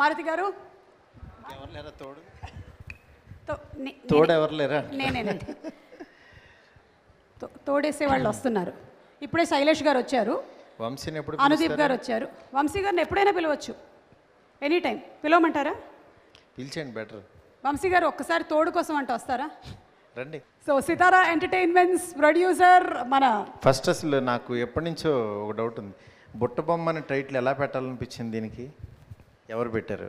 మారుతి గారు ఎవరు లేరా తోడు తో- నే- తోడు ఎవరు లేరా నేనేనండి తో- తోడేసే వాళ్ళు వస్తున్నారు ఇప్పుడే శైలేష్ గారు వచ్చారు వంశీని ఎప్పుడు అనుదీప్ గారు వచ్చారు వంశీ గారిని ఎప్పుడైనా పిలవచ్చు ఎనీ టైం పిలవమంటారా పిలిచేయండి బెటర్ వంశీ గారు ఒక్కసారి తోడు కోసం అంటే వస్తారా రండి సో సితారా ఎంటర్టైన్మెంట్స్ ప్రొడ్యూసర్ మన ఫస్ట్ అసలు నాకు ఎప్పటి నుంచో ఒక డౌట్ ఉంది బుట్ట బొమ్మ అనే టైటిల్ ఎలా పెట్టాలనిపించింది దీనికి ఎవరు పెట్టారు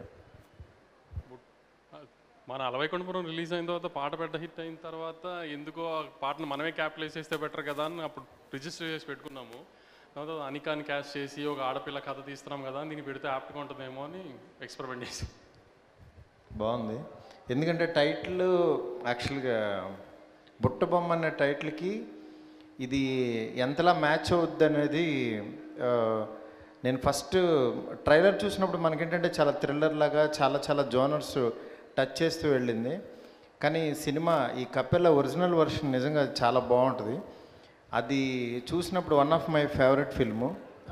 మన అలవైకుంఠపురం రిలీజ్ అయిన తర్వాత పాట పెద్ద హిట్ అయిన తర్వాత ఎందుకో ఆ పాటను మనమే క్యాపిటలైజ్ చేస్తే బెటర్ కదా అని అప్పుడు రిజిస్టర్ చేసి పెట్టుకున్నాము తర్వాత అనికాని క్యాష్ చేసి ఒక ఆడపిల్ల కథ తీస్తున్నాం కదా దీన్ని పెడితే యాప్ట్గా ఉంటుందేమో అని ఎక్స్పెరిమెంట్ చేసి బాగుంది ఎందుకంటే టైటిల్ యాక్చువల్గా బుట్ట బొమ్మ అనే టైటిల్కి ఇది ఎంతలా మ్యాచ్ అవుద్ది అనేది ఆ, నేను ఫస్ట్ ట్రైలర్ చూసినప్పుడు మనకేంటంటే చాలా థ్రిల్లర్ లాగా చాలా చాలా జోనర్స్ టచ్ చేస్తూ వెళ్ళింది కానీ సినిమా ఈ కపెల్ల ఒరిజినల్ వర్షన్ నిజంగా చాలా బాగుంటుంది అది చూసినప్పుడు one of my favourite film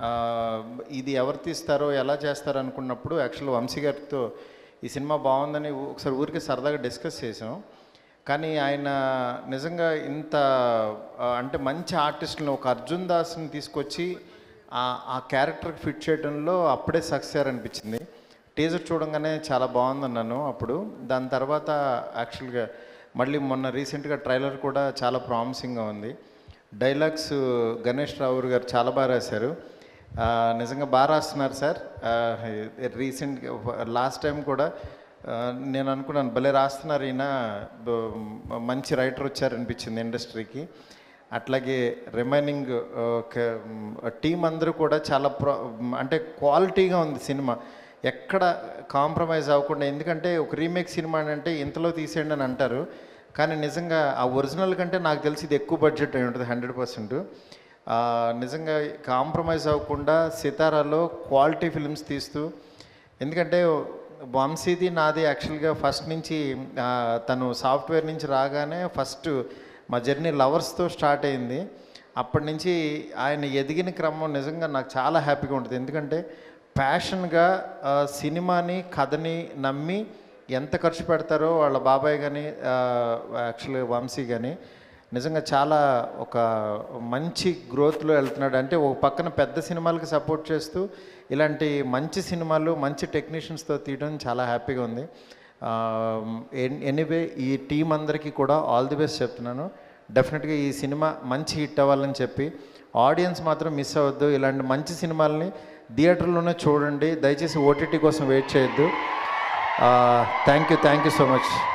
ఇది ఎవరు తీస్తారో ఎలా చేస్తారో అనుకున్నప్పుడు యాక్చువల్ వంశీ గారితో ఈ సినిమా బాగుందని ఒకసారి ఊరికి సరదాగా డిస్కస్ చేసాం కానీ ఆయన నిజంగా ఇంత ఆ, అంటే మంచి ఆర్టిస్ట్ని ఒక అర్జున్ దాస్ని తీసుకొచ్చి ఆ- ఆ క్యారెక్టర్కి ఫిట్ చేయడంలో అప్పుడే సక్సెస్ అనిపించింది టీజర్ చూడంగానే చాలా బాగుందన్నాను అప్పుడు దాని తర్వాత యాక్చువల్గా మళ్ళీ మొన్న రీసెంట్గా ట్రైలర్ కూడా చాలా ప్రామిసింగ్గా ఉంది డైలాగ్స్ గణేష్ రావు గారు చాలా బాగా రాశారు ఆ, నిజంగా బాగా రాస్తున్నారు సార్ రీసెంట్ లాస్ట్ టైం కూడా ఆ, నేను అనుకున్నాను భలే రాస్తున్నారు ఈయన బ- మంచి రైటర్ వచ్చారనిపించింది ఇండస్ట్రీకి అట్లాగే రిమైనింగ్ టీం అందరూ కూడా చాలా ప్రో అంటే క్వాలిటీగా ఉంది సినిమా ఎక్కడ కాంప్రమైజ్ అవ్వకుండా ఎందుకంటే ఒక రీమేక్ సినిమా అని అంటే ఇంతలో తీసేయండి అని అంటారు కానీ నిజంగా ఆ ఒరిజినల్ కంటే నాకు తెలిసి ఇది ఎక్కువ బడ్జెట్ అయి ఉంటుంది హండ్రెడ్ పర్సెంట్ నిజంగా కాంప్రమైజ్ అవ్వకుండా సితారాలో క్వాలిటీ ఫిల్మ్స్ తీస్తూ ఎందుకంటే వంశీది నాది యాక్చువల్గా ఫస్ట్ నుంచి ఆ, తను సాఫ్ట్వేర్ నుంచి రాగానే ఫస్ట్ మా జర్నీ లవర్స్తో స్టార్ట్ అయింది అప్పటి నుంచి ఆయన ఎదిగిన క్రమం నిజంగా నాకు చాలా హ్యాపీగా ఉంటుంది ఎందుకంటే ప్యాషన్గా ఆ, సినిమాని కథని నమ్మి ఎంత ఖర్చు పెడతారో వాళ్ళ బాబాయ్ కానీ యాక్చువల్గా వంశీ కానీ నిజంగా చాలా ఒక మంచి గ్రోత్లో వెళ్తున్నాడు అంటే ఒక పక్కన పెద్ద సినిమాలకి సపోర్ట్ చేస్తూ ఇలాంటి మంచి సినిమాలు మంచి టెక్నీషియన్స్తో తీయడం చాలా హ్యాపీగా ఉంది ఎనీవే ఈ టీం అందరికీ కూడా ఆల్ ది బెస్ట్ చెప్తున్నాను డెఫినెట్గా ఈ సినిమా మంచి హిట్ అవ్వాలని చెప్పి ఆడియన్స్ మాత్రం మిస్ అవ్వద్దు ఇలాంటి మంచి సినిమాల్ని థియేటర్లోనే చూడండి దయచేసి ఓటీటీ కోసం వెయిట్ చేయొద్దు thank you thank you so much